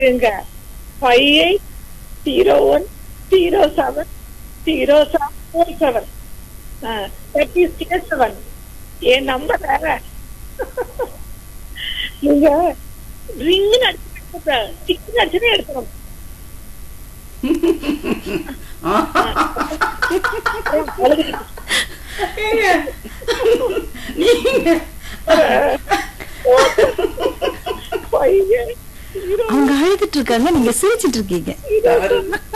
இருங்க five eight zero one zero seven zero seven four seven that is Kesavan என் number வேற நீங்க ரிங்னு அடிச்சு சிக்ஸ் அடிச்சுதான் எடுக்கணும் ஏங்க, நீங்க ஃபைவ் எயிட் ஜீரோ அவங்க அழுதுட்டு இருக்காங்க நீங்க சிரிச்சிட்டு இருக்கீங்க தவறு.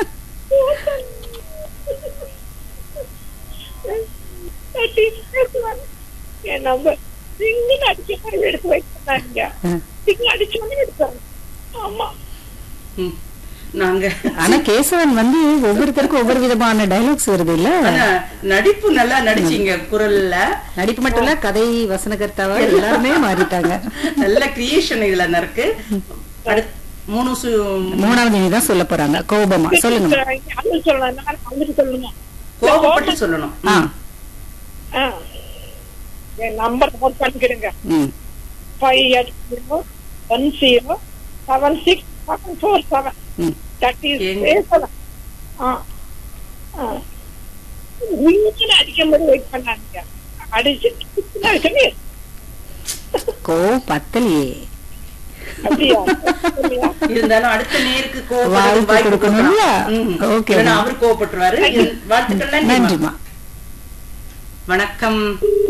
தட் இஸ் கே செவன் என் நம்பர் ரிங்னு அடிச்சு மாதிரி எடுத்து வைக்கிறாங்க ஆ. ரிங் அடிச்சோன்னு எடுத்தாங்க ஆமா ம். நாங்க ஆனா கேசவன் வந்து ஒவ்வொருத்தருக்கும் ஒவ்வொரு விதமான டைலாக்ஸ் வருது இல்ல ஆனா நடிப்பு நல்லா நடிச்சீங்க குரல்ல நடிப்பு மட்டும் இல்ல கதை வசனகர்த்தாவா எல்லாருமே மாறிட்டாங்க நல்ல கிரியேஷன் இதுல இருக்கு அடுத்து மூணு சு மூணாவது நீ தான் சொல்ல போறாங்க கோபமா சொல்லுங்க அது சொல்லலாம் நான் வந்துட்டு சொல்லணுமா கோபப்பட்டு சொல்லணும் ஆ ஆ. என் நம்பர் நோட் பண்ணிக்கிடுங்க ம் five eight zero one zero seven six seven four seven ம் தட் இஸ் எங்க? பேசலாம் ஆ ஆ நீங்க அடிக்கும்போது வெயிட் பண்ணாங்க அடிச்சுட்டு அடிச்சுட்டு கோ பத்தலையே அப்படியா அப்படியா? இருந்தாலும் அடுத்த நேருக்கு கோபப்பட வாழ்த்து வாய்ப்பு கொடுக்கணும்ல? கொடுக்கலாம். ம். Okay. இல்லைன்னா அவர் கோவப்பட்டுருவாரு வாழ்த்துக்கள் நன்றிம்மா. நன்றிமா வணக்கம்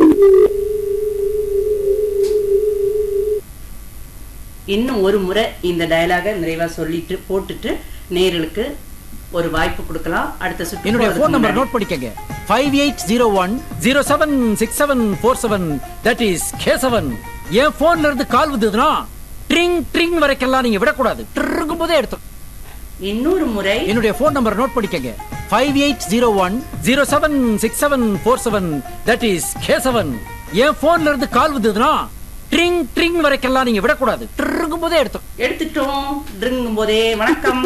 இன்னும் ஒரு முறை இந்த டயலாக நிறைவா சொல்லிட்டு போட்டுட்டு நேர்களுக்கு ஒரு வாய்ப்பு கொடுக்கலாம் அடுத்த சுற்று என்னுடைய போறதுக்கு ஃபோன் நம்பர் முன்னாடி. நோட் பண்ணிக்கங்க five eight zero one zero seven six seven four seven that is Kesavan என் போன்ல இருந்து கால் வந்ததுன்னா ட்ரிங் ட்ரிங் வரைக்கெல்லாம் நீங்க விடக்கூடாது ட்ருங்கும் போதே எடுத்து இன்னொரு முறை என்னுடைய ஃபோன் நம்பர் நோட் பண்ணிக்கங்க five eight zero one zero seven six seven four seven that is Kesavan என் போன்ல இருந்து கால் வந்ததுன்னா ட்ரிங் ட்ரிங் வரைக்கெல்லாம் நீங்க விடக்கூடாது ட்ருங்கும் போதே எடுத்து எடுத்துட்டோம் ட்ரிங்கும் போதே வணக்கம்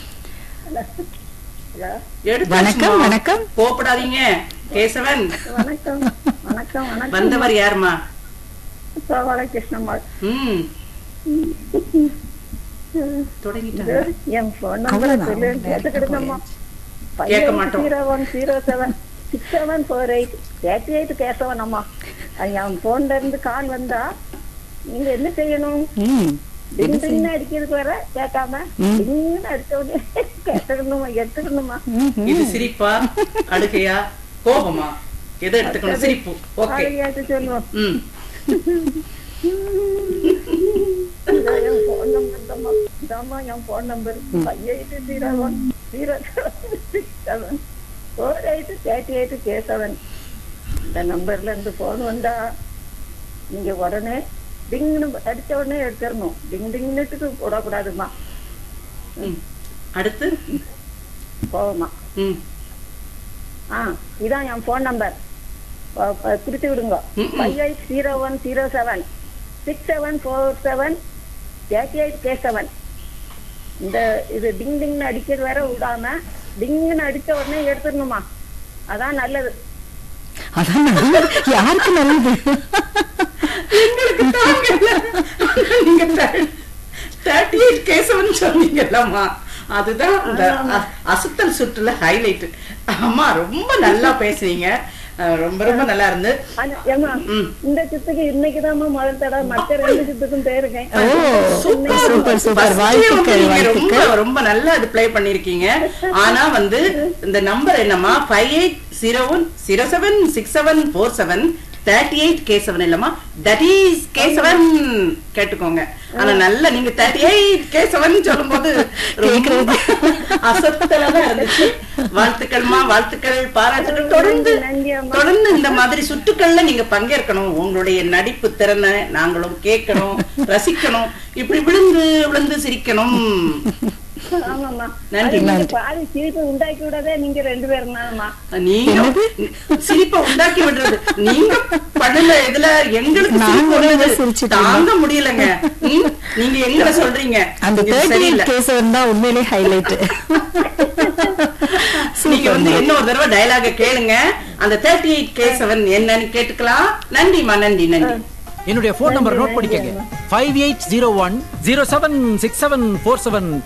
எடுத்தாச்சும்மா. வணக்கம், வணக்கம். கோபப்படாதீங்க கேசவன் வணக்கம் வணக்கம் வணக்கம் வந்தவர் யாருமா சோவால கிருஷ்ணம்மாள் ம் தொடங்கிட்டாங்க என் போன் அவ்வளவுதான். நம்பர் கேட்டுக்கிடுங்கம்மா கேட்க மாட்டோம். Zero one zero seven six seven four eight thirty eight Kesavan அம்மா அது என் போன்ல இருந்து கால் வந்தா நீங்க என்ன செய்யணும் ம் டிங் டிங்னு அடிக்கிறதுக்கு வர கேட்காம ம். டிங்னு அடிச்ச உடனே கேட்டுக்கணுமா எடுத்துக்கணுமா ம்ஹும். இது சிரிப்பா அழுகையா கோபமா எதை எடுத்துக்கணும் சிரிப்பு ஓகே ஆளையாட்டு சொல்லுவோம் ம் இதான் என் போன் நம்பர் தாம்மா இதாம்மா என் phone number five eight zero one zero six seven four eight thirty eight Kesavan இந்த நம்பர்ல இருந்து போன் வந்தா நீங்க உடனே டிங்னு அடிச்ச உடனே எடுத்துடணும் டிங் டிங்னுட்டு போடக்கூடாதுமா ம். அடுத்து போவோமா ம் ஆ இதான் என் ஃபோன் நம்பர் குறித்து விடுங்க ம், ம். Five eight zero one zero seven six seven four seven thirty eight Kesavan இந்த இது டிங் டிங்னு அடிக்கிறது வேற விடாம டிங்னு அடிச்ச உடனே எடுத்துடணுமா அதான் நல்லது அதான் நல்லது. யாருக்கு நல்லது எங்களுக்கு தாங்கல. நீங்க தேர்ட்டி எயிட் கேசவன் சொன்னீங்கல்லம்மா அதுதான் இந்த அ- அசுத்தல் சுற்றுல ஹைலைட் அம்மா ரொம்ப நல்லா பேசுறீங்க அஹ் ரொம்ப ரொம்ப நல்லா இருந்து ஆனா, ஏம்மா, ம். இந்த சித்துக்கு இன்னைக்குதான் முதல் தடவை மற்ற ரெண்டு சித்துக்கும் போயிருக்கேன் ஓ சூப்பர் சூப்பர் சூப்பர் First வந்து வாழ்த்துக்கள் நீங்க ரொம்ப வாழ்த்துக்கள் ரொம்ப நல்லா அது ப்ளே பண்ணிருக்கீங்க ஆனா வந்து இந்த நம்பர் என்னமா five eight zero one zero seven six seven four seven thirty eight Kesavan இல்லம்மா தட் இஸ் கே செவன் கேட்டுக்கோங்க ஆனா நல்ல நீங்க தேர்ட்டி எயிட் கே செவன் சொல்லும் போது கேக்குறது. அசத்தலதான் இருந்துச்சு வாழ்த்துக்கள்மா வாழ்த்துக்கள் பாராட்டுகள் தொடர்ந்து நன்றி அம்மா. தொடர்ந்து இந்த மாதிரி சுற்றுக்கள்ல நீங்க பங்கேற்கணும் உங்களுடைய நடிப்பு திறனை நாங்களும் கேட்கணும் ரசிக்கணும் இப்படி விழுந்து விழுந்து சிரிக்கணும் ஆமாம்மா நன்றி, அது நீங்க நன்றி. பாதி சிரிப்பு உண்டாக்கி விடவே நீங்க ரெண்டு பேரும் தானம்மா நீங்க சிரிப்பை உண்டாக்கி விடுறது நீங்க பண்ணுன இதுல எங்களுக்கு நாங்க சிரிப்பு ரொம்ப வந்தது. சிரிச்சிட்டு தாங்க முடியலங்க ம்? நீங்க எங்களை சொல்றீங்க அந்த இது தேர்ட்டி சரியில்லை கேசவன் தான் உண்மையிலே ஹைலைட் நீங்க வந்து இன்னொரு தடவை டயலாக கேளுங்க அந்த தேர்ட்டி எயிட் கே செவன் என்னன்னு கேட்டுக்கலாம் நன்றிமா நன்றி நன்றி என்னுடைய போன் நம்பர் நோட் பண்ணிக்கங்க five eight zero one zero seven six seven four seven